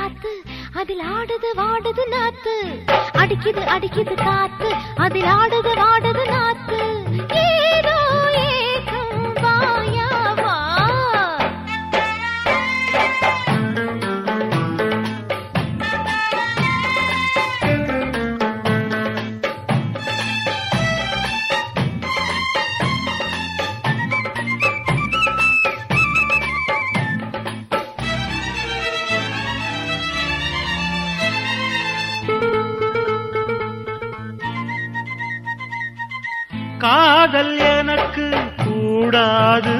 காத்து அதில் ஆடுது வாடுது நாத்து அடிக்குது அடிக்குது காத்து அதில் ஆடுது வாடுது நாத்து ஏதோ ஏக்கம் வாயா வா காதல் எனக்கு கூடாது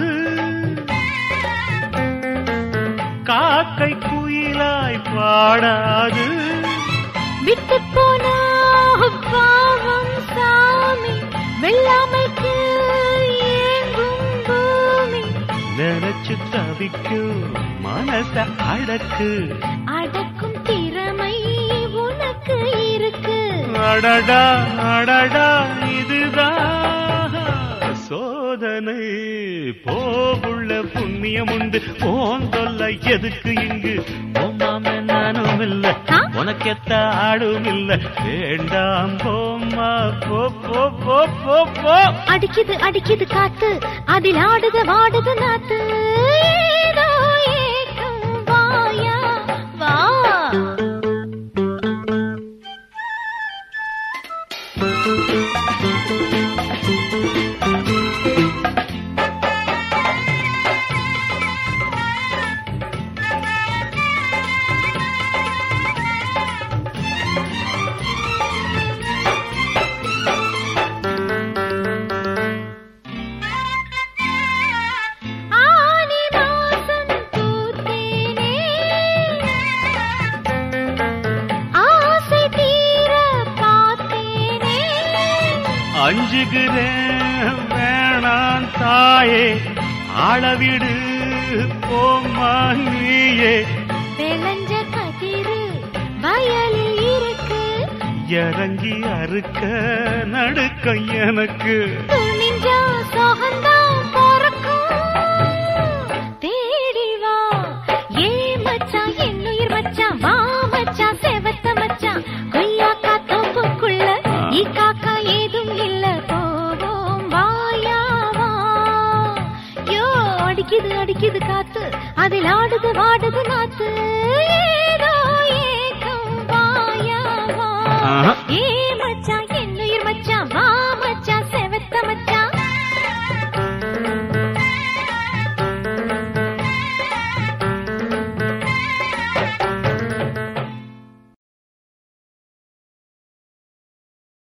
காக்கை குயிலாய் பாடாது விட்டு போனா பாவம் சாமி வெள்ளாமைக்கு ஏங்கும் பூமி நினைச்சு தவிக்கும் மனச அடக்கு அடக்கும் திறமை உனக்கு இருக்கு அடடா அடடா இதுதான் சோதனை போகுள்ள புண்ணியம் உண்டு போன் தொல்லை எதுக்கு இங்கு போமாம நானும் இல்ல ஆ? உனக்கெத்த ஆடும் இல்ல வேண்டாம் போம்மா போ போ போ போ போ அடிக்குது அடிக்குது காத்து அதில் ஆடுது வாடுது நாத்து ஏதோ ஏக்கம் வாயா வா ஆனி மாசம் பூத்தேனே ஆசை தீர பார்த்தேனே அஞ்சுகிறேன் வேணாம் தாயே ஆளவிடு போம்மா நீயே விளைஞ்ச கதிரு வயலில் இருக்கு இறங்கி அறுக்க நடுக்க எனக்கு துணிஞ்சா சோகந்தான் பொறக்கும் தேடி வா ஏ மச்சான் என்னுயிர் மச்சான் வா மச்சான் செவத்த மச்சான் கொய்யாக்கா தோப்புக்குள்ள ஈ காக்கா ஏதும் இல்ல போவோம் வாயா வா யோ அடிக்குது அடிக்குது காத்து அதில் ஆடுது வாடுது நாத்து ஏதோ ஏக்கம் வாயா வா ஆஹா. ஏ மச்சான்